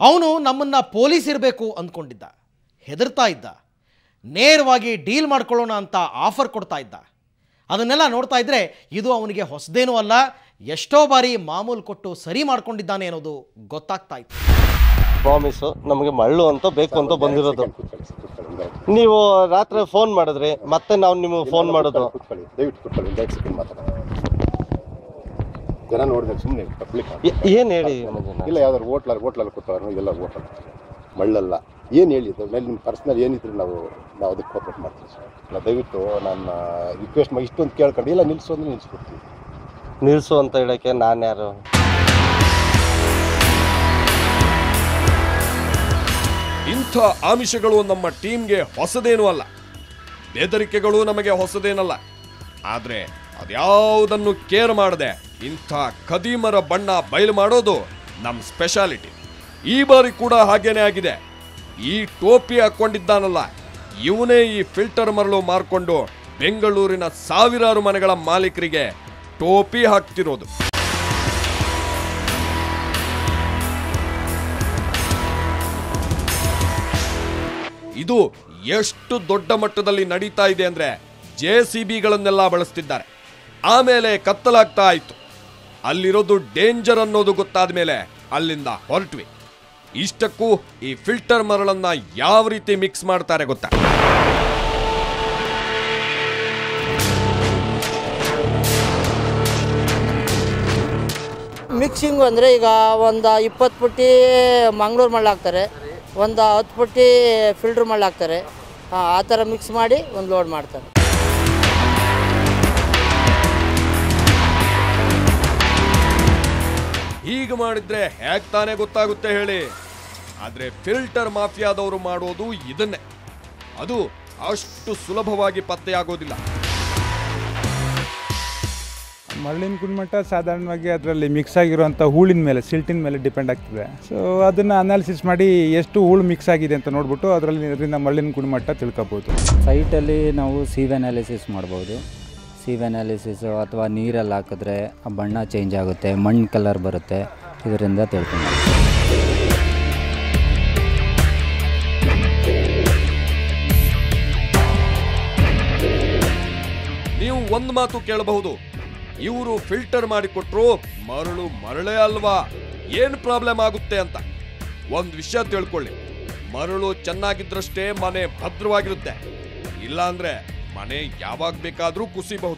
ಅವನು ನಮ್ಮನ್ನು ಪೊಲೀಸ್ ಇರಬೇಕು ಅಂದ್ಕೊಂಡಿದ್ದ ಹೆದರ್ತಾ ಇದ್ದ ನೇರವಾಗಿ ಡೀಲ್ ಮಾಡ್ಕೊಳ್ಳೋಣ ಅಂತ ಆಫರ್ ಕೊಡ್ತಾ ಇದ್ದ ಅದನ್ನೆಲ್ಲ ನೋಡ್ತಾ ಇದ್ರೆ ಇದು ಅವನಿಗೆ ಹೊಸದೇನೂ ಅಲ್ಲ ಎಷ್ಟೋ ಬಾರಿ ಮಾಮೂಲು ಕೊಟ್ಟು ಸರಿ ಮಾಡ್ಕೊಂಡಿದ್ದಾನೆ ಅನ್ನೋದು ಗೊತ್ತಾಗ್ತಾ ಇತ್ತು ಪ್ರಾಮಿಸು ನಮಗೆ ಮಳ್ಳು ಅಂತ ಬೇಕು ಅಂತ ಬಂದಿರೋದು ನೀವು ರಾತ್ರಿ ಫೋನ್ ಮಾಡಿದ್ರಿ ಮತ್ತೆ ನಾವು ನಿಮಗೆ ಫೋನ್ ಮಾಡೋದು ಕೂತ್ಕೊಳ್ಳಿ ದಯವಿಟ್ಟು ಕೂತ್ಕೊಳ್ಳಿ ಒಂದು ಎರಡು ಸೆಕೆಂಡ್ ಮಾತಾಡೋಣ ಜನ ನೋಡಿದ್ರೆ ಸುಮ್ಮನೆ ಪಬ್ಲಿಕ್ ಏ- ಏನ್ ಹೇಳಿ ಮಂಜುನಾಥ್? ಇಲ್ಲ ಯಾವ್ದಾದ್ರು ಹೋಟ್ಲಲ್ಲಿ ಹೋಟ್ಲಲ್ಲಿ ಕೂತವ್ರು ಎಲ್ಲ ಹೋಟೆಲ್ ಮಳ್ಳಲ್ಲ ಏನು ಹೇಳಿ ಅದ್ರ ಮೇಲೆ ನಿಮ್ಮ ಪರ್ಸ್ನಲ್ ಏನಿದ್ರು ನಾವು ನಾವು ಅದಕ್ಕೆ ಕೋಪರೇಟ್ ಮಾಡ್ತೀವಿ ಸರ್ ಇಲ್ಲ ದಯವಿಟ್ಟು ನನ್ನ ರಿಕ್ವೆಸ್ಟ್ ಮಾಡಿ ಇಷ್ಟೊಂದು ಕೇಳ್ಕೊಂಡು ಇಲ್ಲ ನಿಲ್ಲಿಸು ಅಂದ್ರೆ ನಿಲ್ಲಿಸ್ಬಿಡ್ತೀವಿ ನಿಲ್ಸು ಅಂತ ಹೇಳಕ್ಕೆ ನಾನು ಯಾರು ಇಂಥ ಆಮಿಷಗಳು ನಮ್ಮ ಟೀಮ್ಗೆ ಹೊಸದೇನೂ ಅಲ್ಲ ಬೆದರಿಕೆಗಳು ನಮಗೆ ಹೊಸದೇನಲ್ಲ ಆದರೆ ಅದ್ಯಾವುದನ್ನು ಕೇರ್ ಮಾಡದೆ ಇಂಥ ಖದೀಮರ ಬಣ್ಣ ಬಯಲು ಮಾಡೋದು ನಮ್ಮ ಸ್ಪೆಷಾಲಿಟಿ ಈ ಬಾರಿ ಕೂಡ ಹಾಗೇನೇ ಆಗಿದೆ ಈ ಟೋಪಿ ಹಾಕ್ಕೊಂಡಿದ್ದಾನಲ್ಲ ಇವನೇ ಈ ಫಿಲ್ಟರ್ ಮರಳು ಮಾರ್ಕೊಂಡು ಬೆಂಗಳೂರಿನ ಸಾವಿರಾರು ಮನೆಗಳ ಮಾಲೀಕರಿಗೆ ಟೋಪಿ ಹಾಕ್ತಿರೋದು ಇದು ಎಷ್ಟು ದೊಡ್ಡ ಮಟ್ಟದಲ್ಲಿ ನಡೀತಾ ಇದೆ ಅಂದ್ರೆ ಜೆ ಸಿ ಬಿಗಳನ್ನೆಲ್ಲ ಬಳಸ್ತಿದ್ದಾರೆ ಆಮೇಲೆ ಕತ್ತಲಾಗ್ತಾ ಆಯ್ತು ಅಲ್ಲಿರೋದು ಡೇಂಜರ್ ಅನ್ನೋದು ಗೊತ್ತಾದ ಮೇಲೆ ಅಲ್ಲಿಂದ ಹೊರಟ್ವಿ ಇಷ್ಟಕ್ಕೂ ಈ ಫಿಲ್ಟರ್ ಮರಳನ್ನ ಯಾವ ರೀತಿ ಮಿಕ್ಸ್ ಮಾಡ್ತಾರೆ ಗೊತ್ತಾ ಮಿಕ್ಸಿಂಗು ಅಂದರೆ ಈಗ ಒಂದು ಇಪ್ಪತ್ತು ಪುಟ್ಟಿ ಮಂಗಳೂರು ಮಳ್ಳು ಹಾಕ್ತಾರೆ ಒಂದು ಹತ್ತು ಪುಟ್ಟಿ ಫಿಲ್ಟ್ರ್ ಮಳ್ಳು ಹಾಕ್ತಾರೆ ಆ, ಆ ಥರ ಮಿಕ್ಸ್ ಮಾಡಿ ಒಂದು ಲೋಡ್ ಮಾಡ್ತಾರೆ ಹೀಗೆ ಮಾಡಿದ್ರೆ ಹೇಗ್ ತಾನೇ ಗೊತ್ತಾಗುತ್ತೆ ಹೇಳಿ ಆದ್ರೆ ಫಿಲ್ಟರ್ ಮಾಫಿಯಾದವರು ಮಾಡೋದು ಇದನ್ನೇ ಅದು ಅಷ್ಟು ಸುಲಭವಾಗಿ ಪತ್ತೆಯಾಗೋದಿಲ್ಲ ಮರಳಿನ ಗುಣಮಟ್ಟ ಸಾಧಾರಣವಾಗಿ ಅದರಲ್ಲಿ ಮಿಕ್ಸ್ ಆಗಿರುವಂಥ ಹೂಳಿನ ಮೇಲೆ ಸಿಲ್ಟಿನ ಮೇಲೆ ಡಿಪೆಂಡ್ ಆಗ್ತದೆ ಸೊ ಅದನ್ನು ಅನಾಲಿಸಿಸ್ ಮಾಡಿ ಎಷ್ಟು ಹೂಳು ಮಿಕ್ಸ್ ಆಗಿದೆ ಅಂತ ನೋಡ್ಬಿಟ್ಟು ಅದರಲ್ಲಿ ಅದರಿಂದ ಮರಳಿನ ಗುಣಮಟ್ಟ ತಿಳ್ಕೊಬೋದು ಸೈಟಲ್ಲಿ ನಾವು ಸೀವ್ ಅನಾಲಿಸಿಸ್ ಮಾಡ್ಬೋದು ಸೀವ್ ಅನಾಲಿಸಿಸು ಅಥವಾ ನೀರಲ್ಲಿ ಹಾಕಿದ್ರೆ ಆ ಬಣ್ಣ ಚೇಂಜ್ ಆಗುತ್ತೆ ಮಣ್ಣು ಕಲರ್ ಬರುತ್ತೆ ಇದರಿಂದ ತಿಳ್ಕೊಂಡು ನೀವು ಒಂದು ಮಾತು ಕೇಳಬಹುದು ಇವರು ಫಿಲ್ಟರ್ ಮಾಡಿಕೊಟ್ರು ಮರಳು ಮರಳೇ ಅಲ್ವಾ ಏನ್ ಪ್ರಾಬ್ಲಮ್ ಆಗುತ್ತೆ ಅಂತ ಒಂದ್ ವಿಷಯ ತಿಳ್ಕೊಳ್ಳಿ ಮರಳು ಚೆನ್ನಾಗಿದ್ರಷ್ಟೇ ಮನೆ ಭದ್ರವಾಗಿರುತ್ತೆ ಇಲ್ಲಾಂದ್ರೆ ಮನೆ ಯಾವಾಗ ಬೇಕಾದ್ರೂ ಕುಸಿಬಹುದು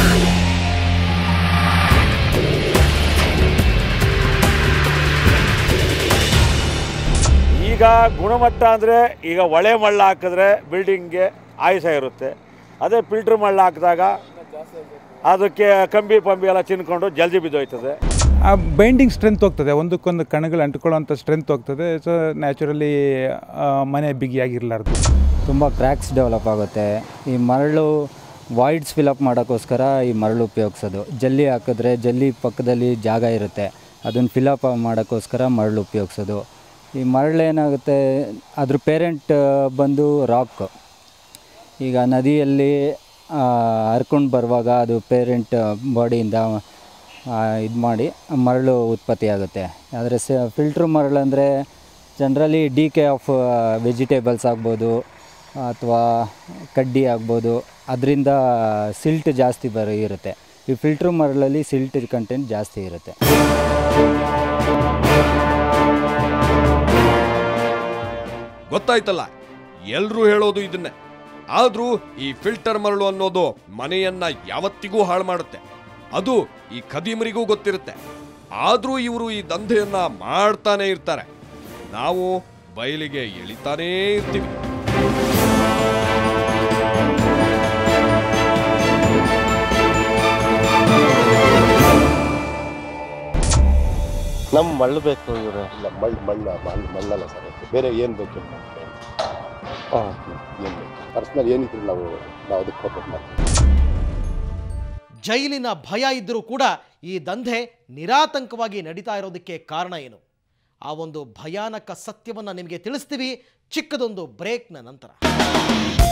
ಈಗ ಗುಣಮಟ್ಟ ಅಂದರೆ ಈಗ ಒಳೆ ಮಳ್ಳ ಹಾಕಿದ್ರೆ ಬಿಲ್ಡಿಂಗ್ಗೆ ಆಯುಸ ಇರುತ್ತೆ ಅದೇ ಫಿಲ್ಟ್ರ್ ಮಳ್ಳ ಹಾಕಿದಾಗ ಅದಕ್ಕೆ ಕಂಬಿ ಪಂಬಿ ಎಲ್ಲ ಚಿನ್ಕೊಂಡು ಜಲ್ದಿ ಬಿದ್ದೋಯ್ತದೆ ಆ ಬೈಂಡಿಂಗ್ ಸ್ಟ್ರೆಂತ್ ಹೋಗ್ತದೆ ಒಂದಕ್ಕೊಂದು ಕಣಗಳು ಅಂಟ್ಕೊಳ್ಳೋಂಥ ಸ್ಟ್ರೆಂತ್ ಹೋಗ್ತದೆ ಸೊ ನ್ಯಾಚುರಲಿ ಮನೆ ಬಿಗಿಯಾಗಿರಲಾರ್ದು ತುಂಬ ಕ್ರ್ಯಾಕ್ಸ್ ಡೆವಲಪ್ ಆಗುತ್ತೆ ಈ ಮರಳು ವಾಯ್ಡ್ಸ್ ಫಿಲಪ್ ಮಾಡೋಕ್ಕೋಸ್ಕರ ಈ ಮರಳು ಉಪಯೋಗಿಸೋದು ಜಲ್ಲಿ ಹಾಕಿದ್ರೆ ಜಲ್ಲಿ ಪಕ್ಕದಲ್ಲಿ ಜಾಗ ಇರುತ್ತೆ ಅದನ್ನು ಫಿಲಪ್ ಮಾಡೋಕ್ಕೋಸ್ಕರ ಮರಳು ಉಪಯೋಗಿಸೋದು ಈ ಮರಳು ಏನಾಗುತ್ತೆ ಅದ್ರ ಪೇರೆಂಟ್ ಬಂದು ರಾಕ್ ಈಗ ನದಿಯಲ್ಲಿ ಹರ್ಕೊಂಡು ಬರುವಾಗ ಅದು ಪೇರೆಂಟ್ ಬಾಡಿಯಿಂದ ಇದು ಮಾಡಿ ಮರಳು ಉತ್ಪತ್ತಿ ಆಗುತ್ತೆ ಆದರೆ ಸ ಫಿಲ್ಟ್ರ್ ಮರಳು ಅಂದರೆ generally decay of vegetables ಆಗ್ಬೋದು ಅಥವಾ ಕಡ್ಡಿ ಆಗ್ಬೋದು ಅದರಿಂದ ಸಿಲ್ಟ್ ಜಾಸ್ತಿ ಬರ ಇರುತ್ತೆ ಈ ಫಿಲ್ಟ್ರ್ ಮರಳಲ್ಲಿ ಸಿಲ್ಟ್ ಕಂಟೆಂಟ್ ಜಾಸ್ತಿ ಇರುತ್ತೆ ಗೊತ್ತಾಯ್ತಲ್ಲ ಎಲ್ರೂ ಹೇಳೋದು ಇದನ್ನೇ ಆದ್ರೂ ಈ ಫಿಲ್ಟರ್ ಮರಳು ಅನ್ನೋದು ಮನೆಯನ್ನ ಯಾವತ್ತಿಗೂ ಹಾಳು ಮಾಡುತ್ತೆ ಅದು ಈ ಖದೀಮರಿಗೂ ಗೊತ್ತಿರುತ್ತೆ ಆದ್ರೂ ಇವರು ಈ ದಂಧೆಯನ್ನ ಮಾಡ್ತಾನೆ ಇರ್ತಾರೆ ನಾವು ಬಯಲಿಗೆ ಎಳಿತಾನೇ ಇರ್ತೀವಿ ನಮ್ ಮಳ್ಳು ಬೇಕು ಇವ್ರೆ ಇಲ್ಲ ಮಳ್ಳು ಮಳ್ಳ ಮಳ್ಳು ಮಳ್ಳಲ್ಲ ಸರ್ ಬೇರೆ ಏನು ಬೇಕು ಹಾಂ ಏನು ಬೇಕು ಪರ್ಸ್ನಲ್ ಏನಿದ್ರು ನಾವು ನಾವು ಅದಕ್ಕೆ ಕೋಪರೇಟ್ ಮಾಡ್ತೀವಿ ಜೈಲಿನ ಭಯ ಇದ್ದರೂ ಕೂಡ ಈ ದಂಧೆ ನಿರಾತಂಕವಾಗಿ ನಡೀತಾ ಇರೋದಕ್ಕೆ ಕಾರಣ ಏನು ಆ ಒಂದು ಭಯಾನಕ ಸತ್ಯವನ್ನು ನಿಮಗೆ ತಿಳಿಸ್ತೀವಿ ಚಿಕ್ಕದೊಂದು ಬ್ರೇಕ್ನ ನಂತರ